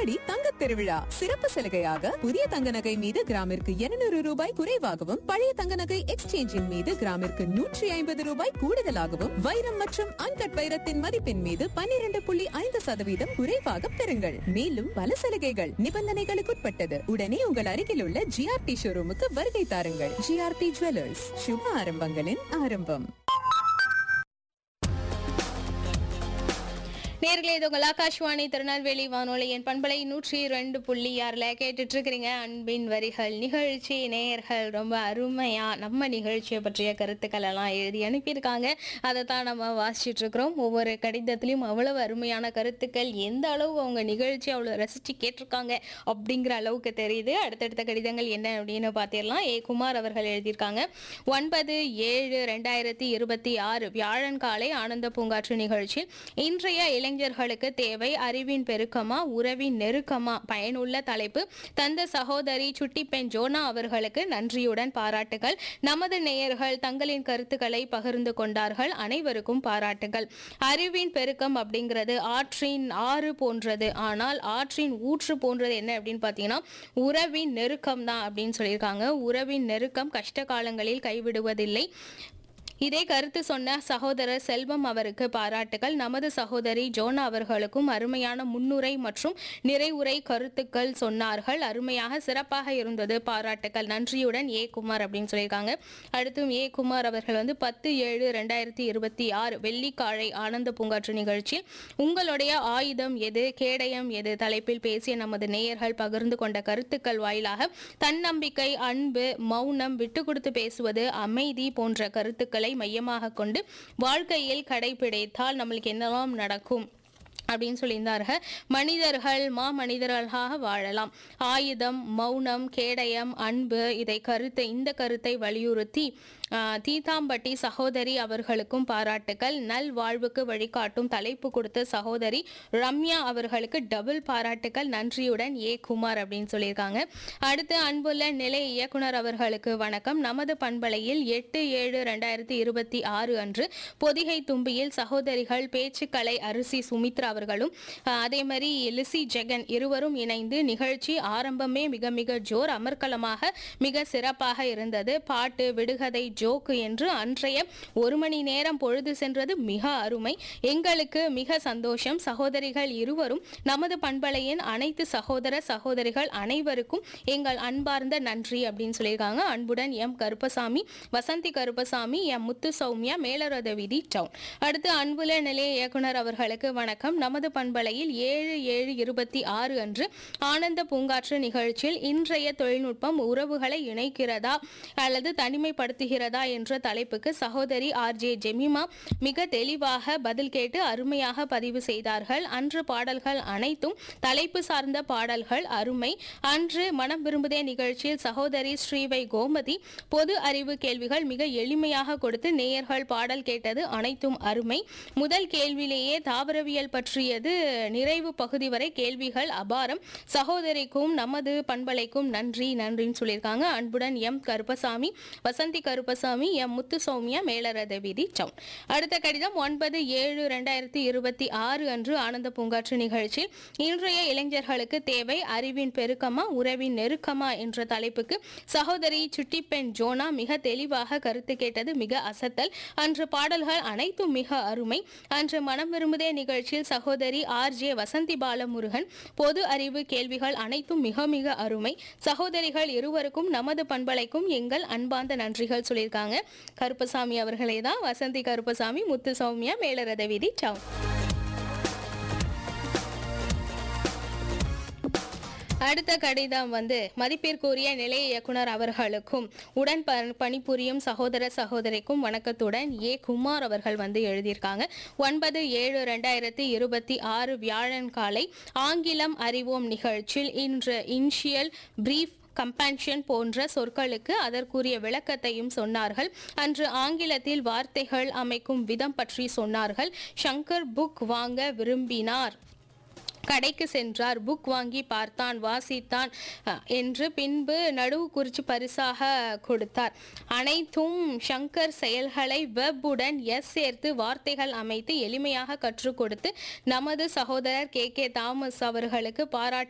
ஆடி தங்கத் திருவிழா சிறப்பு சலுகையாக புதிய தங்க நகை மீது கிராமிற்கு 200 ரூபாய் குறைவாகவும் பழைய தங்க நகை எக்ஸ்சேஞ்சின் மீது கிராமிற்கு நூற்றி ஐம்பது ரூபாய் கூடுதலாகவும் வைரம் மற்றும் அன்கட் வைரத்தின் மதிப்பின் மீது 12.5% புள்ளி ஐந்து சதவீதம் குறைவாக பெறுங்கள் மேலும் பல சலுகைகள் நிபந்தனைகளுக்குட்பட்டது உடனே உங்கள் அருகில் உள்ள ஜிஆர்டி ஷோரூமுக்கு வருகை தாருங்கள் ஜிஆர்டி ஜுவல்லர்ஸ் சுப ஆரம்பங்களின் ஆரம்பம் நேர்களே இது உங்கள் ஆகாஷ்வாணி திருநெல்வேலி வானொலியின் பண்பலை நூற்றி ரெண்டு புள்ளி ஆறில் கேட்டுட்டு இருக்கிறீங்க அன்பின் வரிகள் நிகழ்ச்சி நேயர்கள் ரொம்ப அருமையா நம்ம நிகழ்ச்சியை பற்றிய கருத்துக்கள் எல்லாம் எழுதி அனுப்பியிருக்காங்க அதை தான் நம்ம வாசிச்சுட்டு இருக்கிறோம் ஒவ்வொரு கடிதத்திலையும் அவ்வளவு அருமையான கருத்துக்கள் எந்த அளவு அவங்க நிகழ்ச்சி அவ்வளோ ரசிச்சு கேட்டிருக்காங்க அப்படிங்கிற அளவுக்கு தெரியுது அடுத்தடுத்த கடிதங்கள் என்ன அப்படின்னு பார்த்திடலாம் ஏ குமார் அவர்கள் எழுதியிருக்காங்க ஒன்பது ஏழு ரெண்டாயிரத்தி இருபத்தி ஆறு வியாழன் காலை ஆனந்த பூங்காற்று நிகழ்ச்சியில் இன்றைய இளைஞர்களுக்கு தேவை அறிவின் பெருக்கமா உறவின் நெருக்கமா பயனுள்ள தலைப்பு தந்த சகோதரி சுட்டி பெண் ஜோனா அவர்களுக்கு நன்றியுடன் பாராட்டுகள் நமது நேயர்கள் தங்களின் கருத்துக்களை பகிர்ந்து கொண்டார்கள் அனைவருக்கும் பாராட்டுகள் அறிவின் பெருக்கம் அப்படிங்கிறது ஆற்றின் ஆறு போன்றது ஆனால் ஆற்றின் ஊற்று போன்றது என்ன அப்படின்னு பார்த்தீங்கன்னா உறவின் நெருக்கம் தான் அப்படின்னு சொல்லியிருக்காங்க உறவின் நெருக்கம் கஷ்ட காலங்களில் கைவிடுவதில்லை இதே கருத்து சொன்ன சகோதரர் செல்வம் அவருக்கு பாராட்டுகள் நமது சகோதரி ஜோனா அவர்களுக்கும் அருமையான முன்னுரை மற்றும் நிறைவுரை கருத்துக்கள் சொன்னார்கள் அருமையாக சிறப்பாக இருந்தது பாராட்டுக்கள் நன்றியுடன் ஏ குமார் அப்படின்னு சொல்லியிருக்காங்க அடுத்தும் ஏ குமார் அவர்கள் வந்து பத்து ஏழு ரெண்டாயிரத்தி இருபத்தி ஆறு வெள்ளிக்காழை ஆனந்த பூங்காற்று நிகழ்ச்சியில் உங்களுடைய ஆயுதம் எது கேடயம் எது தலைப்பில் பேசிய நமது நேயர்கள் பகிர்ந்து கொண்ட கருத்துக்கள் வாயிலாக தன்னம்பிக்கை அன்பு மௌனம் விட்டு கொடுத்து பேசுவது அமைதி போன்ற கருத்துக்களை மையமாக கொண்டு வாழ்க்கையில் கடைபிடித்தால் நம்மளுக்கு என்னெல்லாம் நடக்கும் அப்படின்னு சொல்லியிருந்தார்கள் மனிதர்கள் மா மனிதர்களாக வாழலாம் ஆயுதம் மௌனம் கேடயம் அன்பு இதை கருத்தை இந்த கருத்தை வலியுறுத்தி ஆஹ், தீதாம்பட்டி சகோதரி அவர்களுக்கும் பாராட்டுகள் நல் வாழ்வுக்கு வழிகாட்டும் தலைப்பு கொடுத்த சகோதரி ரம்யா அவர்களுக்கு டபுள் பாராட்டுகள் நன்றியுடன் ஏ குமார் அப்படின்னு சொல்லியிருக்காங்க அடுத்து அன்புள்ள நிலைய இயக்குனர் அவர்களுக்கு வணக்கம் நமது பண்பலையில் எட்டு ஏழு ரெண்டாயிரத்தி இருபத்தி ஆறு அன்று பொதிகை தும்பியில் சகோதரிகள் பேச்சுக்கலை அரிசி சுமித்ரா அவர்களும் ஆஹ், அதே மாதிரி லிசி ஜெகன் இருவரும் இணைந்து நிகழ்ச்சி ஆரம்பமே மிக மிக ஜோர் அமர்க்கலமாக மிக சிறப்பாக இருந்தது பாட்டு விடுகதை ஜோக்கு என்று அன்றைய ஒரு மணி நேரம் பொழுது சென்றது மிக அருமை எங்களுக்கு மிக சந்தோஷம் சகோதரிகள் இருவரும் நமது பண்பலையின் அனைத்து சகோதர சகோதரிகள் அனைவருக்கும் எங்கள் அன்பார்ந்த நன்றி அப்படின்னு சொல்லியிருக்காங்க அன்புடன் எம் கருப்பசாமி வசந்தி கருப்பசாமி எம் முத்து சௌமியா மேலரத வீதி டவுன் அடுத்து அன்புல நிலைய இயக்குனர் அவர்களுக்கு வணக்கம் நமது பண்பலையில் ஏழு ஏழு இருபத்தி ஆறு அன்று ஆனந்த பூங்காற்று நிகழ்ச்சியில் இன்றைய தொழில்நுட்பம் உறவுகளை இணைக்கிறதா அல்லது தனிமைப்படுத்துகிறதா என்ற தலைப்புக்கு சகோதரி ஆர் ஜே ஜெமிமா மிக தெளிவாக பதில் கேட்டு அருமையாக பதிவு செய்தார்கள் அன்று பாடல்கள் அனைத்தும் தலைப்பு சார்ந்த பாடல்கள் அருமை அன்று மனம் விரும்புதே நிகழ்ச்சியில் சகோதரி ஸ்ரீவை கோமதி பொது அறிவு கேள்விகள் மிக எளிமையாக கொடுத்து நேயர்கள் பாடல் கேட்டது அனைத்தும் அருமை முதல் கேள்வியிலேயே தாவரவியல் பற்றியது நிறைவு பகுதி வரை கேள்விகள் அபாரம் சகோதரிக்கும் நமது பண்பலைக்கும் நன்றி நன்றின்னு சொல்லியிருக்காங்க அன்புடன் எம் கருப்பசாமி வசந்தி கருப்பசாமி எம் முத்து சௌமியா மேலரத வீதி டவுன் அடுத்த கடிதம் ஒன்பது ஏழு ரெண்டாயிரத்தி இருபத்தி ஆறு அன்று ஆனந்த பூங்காற்று நிகழ்ச்சியில் இன்றைய இளைஞர்களுக்கு தேவை அறிவின் பெருக்கமா உறவின் நெருக்கமா என்ற தலைப்புக்கு சகோதரி சுட்டிப்பெண் ஜோனா மிக தெளிவாக கருத்து கேட்டது மிக அசத்தல் அன்று பாடல்கள் அனைத்தும் மிக அருமை அன்று மனம் விரும்புதே நிகழ்ச்சியில் சகோதரி ஆர் ஜே வசந்தி பாலமுருகன் பொது அறிவு கேள்விகள் அனைத்தும் மிக மிக அருமை சகோதரிகள் இருவருக்கும் நமது பண்பலைக்கும் எங்கள் அன்பார்ந்த நன்றிகள் சொல்லியிருக்காங்க கருப்பசாமி அவர்களே தான் வசந்தி கருப்பசாமி முத்து சௌமியா மேலரத வீதி டவுன் அடுத்த கடிதம் வந்து மதிப்பிற்குரிய நிலைய இயக்குனர் அவர்களுக்கும் உடன் ப- பணிபுரியும் சகோதர சகோதரிக்கும் வணக்கத்துடன் ஏ குமார் அவர்கள் வந்து எழுதியிருக்காங்க ஒன்பது ஏழு ரெண்டாயிரத்தி இருபத்தி ஆறு வியாழன் காலை ஆங்கிலம் அறிவோம் நிகழ்ச்சியில் இன்று இன்ஷியல் பிரீஃப் கம்பேன்ஷன் போன்ற சொற்களுக்கு அதற்குரிய விளக்கத்தையும் சொன்னார்கள் அன்று ஆங்கிலத்தில் வார்த்தைகள் அமைக்கும் விதம் பற்றி சொன்னார்கள் ஷங்கர் புக் வாங்க விரும்பினார் கடைக்கு சென்றார் புக் வாங்கி பார்த்தான் வாசித்தான் அஹ், என்று பின்பு நடுவு குறித்து பரிசாக கொடுத்தார் அனைத்தும் ஷங்கர் செயல்களை வெப்புடன் எஸ் சேர்த்து வார்த்தைகள் அமைத்து எளிமையாக கற்றுக் கொடுத்து நமது சகோதரர் கே கே தாமஸ் அவர்களுக்கு பாராட்டு